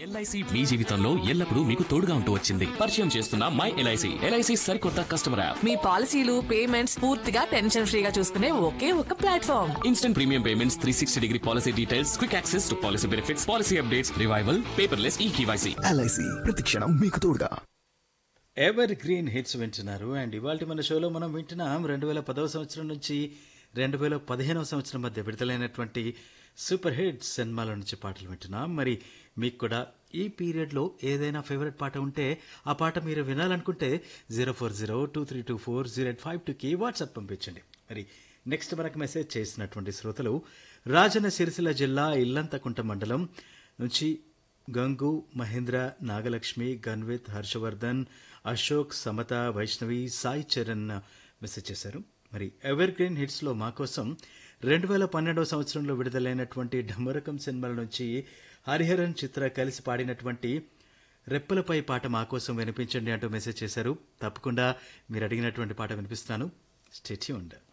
LIC మీ జీవితంలో ఎల్లప్పుడూ మీకు తోడుగా ఉంటూ వచ్చింది పరిచయం చేస్తున్న మై ఎల్ఐసి ఎల్ఐసి సరికొత్త కస్టమర్ యాప్ మీ పాలసీలు పేమెంట్స్ పూర్తిగా టెన్షన్ ఫ్రీగా చూసుకునే ఒకే ఒక platform instant premium payments three sixty degree policy details quick access to policy benefits policy updates revival paperless e KYC LIC ప్రతిక్షణం మీకు తోడుగా ఎవర్ గ్రీన్ హిట్స్ వింటున్నారు అండ్ ఇవాళ మన షోలో మనం వింటున్నాం రెండు వేల పదవ సంవత్సరం నుంచి రెండు వేల పదిహేనవ సంవత్సరం మధ్య విడుదలైనటువంటి సూపర్ హిట్ సినిమాల నుంచి పాటలు వింటున్నాం మరి మీకు కూడా ఈ పీరియడ్లో ఏదైనా ఫేవరెట్ పాట ఉంటే ఆ పాట మీరు వినాలనుకుంటే zero four zero two three two four zero eight five టూకి వాట్సాప్ పంపించండి మరి నెక్స్ట్ మనకు మెసేజ్ చేసినటువంటి శ్రోతలు రాజన్న సిరిసిల్ల జిల్లా ఇల్లంతకుంట మండలం నుంచి గంగు మహేంద్ర నాగలక్ష్మి గన్విత్ హర్షవర్ధన్ అశోక్ సమత వైష్ణవి సాయి చరణ్ మెసేజ్ చేశారు మరి ఎవర్ గ్రీన్ హిట్స్ లో మా కోసం రెండు వేల పన్నెండవ సంవత్సరంలో విడుదలైనటువంటి ఢమరకం సినిమాల నుంచి హరిహరన్ చిత్ర కలిసి పాడినటువంటి రెప్పలపై పాట మా కోసం వినిపించండి అంటూ మెసేజ్ చేశారు తప్పకుండా మీరు అడిగినటువంటి పాట వినిపిస్తాను స్టేట్యూండ్